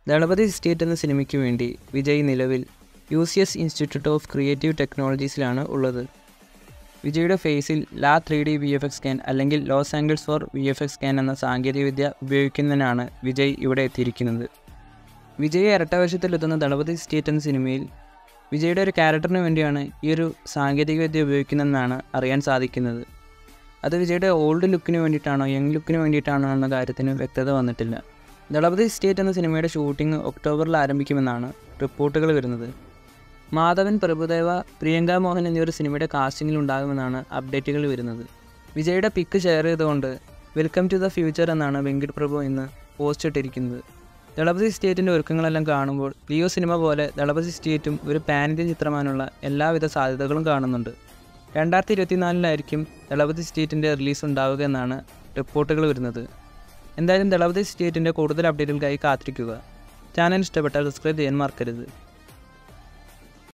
Thalapathy state എന്ന സിനിമയ്ക്ക് വേണ്ടി വിജയ് നിലവിൽ U C S institute of creative ടെക്നോളജീസിലാണ് ഉള്ളത് വിജയുടെ ഫേസിൽ ലാ three D V F X scan അല്ലെങ്കിൽ Los Angeles for V F X scan എന്ന സാങ്കേതികവിദ്യ ഉപയോഗിക്കുന്നതിനാണ് വിജയ് ഇവിടെ എത്തിയിരിക്കുന്നത് വിജയ് ഇരട്ടവേഷത്തിലെത്തുന്ന ദളപതി സ്റ്റേറ്റ് എന്ന സിനിമയിൽ വിജയുടെ ഒരു ക്യാരക്ടറിന് വേണ്ടിയാണ് ഈ ഒരു സാങ്കേതികവിദ്യ ഉപയോഗിക്കുന്നതെന്നാണ് അറിയാൻ സാധിക്കുന്നത് അത് വിജയുടെ ഓൾഡ് ലുക്കിന് വേണ്ടിയിട്ടാണോ യങ് ലുക്കിന് വേണ്ടിയിട്ടാണോ എന്ന കാര്യത്തിന് വ്യക്തത വന്നിട്ടില്ല ദളപതി സ്റ്റേറ്റ് എന്ന സിനിമയുടെ ഷൂട്ടിംഗ് ഒക്ടോബറിൽ ആരംഭിക്കുമെന്നാണ് റിപ്പോർട്ടുകൾ വരുന്നത് മാധവൻ പ്രഭുദേവ പ്രിയങ്ക മോഹൻ എന്നിവർ സിനിമയുടെ കാസ്റ്റിംഗിൽ ഉണ്ടാകുമെന്നാണ് അപ്ഡേറ്റുകൾ വരുന്നത് വിജയുടെ പിക്ക് ഷെയർ ചെയ്തുകൊണ്ട് വെൽക്കം ടു ദ ഫ്യൂച്ചർ എന്നാണ് വെങ്കിട് പ്രഭു ഇന്ന് പോസ്റ്റ് ഇട്ടിരിക്കുന്നത് ദളപതി സ്റ്റേറ്റിൻ്റെ ഒരുക്കങ്ങളെല്ലാം കാണുമ്പോൾ ലിയോ സിനിമ പോലെ ദളപതി സ്റ്റേറ്റും ഒരു പാൻ ഇന്ത്യൻ ചിത്രമാനുള്ള എല്ലാവിധ സാധ്യതകളും കാണുന്നുണ്ട് രണ്ടായിരത്തി ഇരുപത്തിനാലിലായിരിക്കും ദളപതി സ്റ്റേറ്റിൻ്റെ റിലീസ് ഉണ്ടാവുക എന്നാണ് റിപ്പോർട്ടുകൾ വരുന്നത് എന്തായാലും ദളപതി സ്റ്റേറ്റിൻ്റെ കൂടുതൽ അപ്ഡേറ്റുകൾക്കായി കാത്തിരിക്കുക ചാനൽ ഇഷ്ടപ്പെട്ടാൽ സബ്സ്ക്രൈബ് ചെയ്യാൻ മറക്കരുത്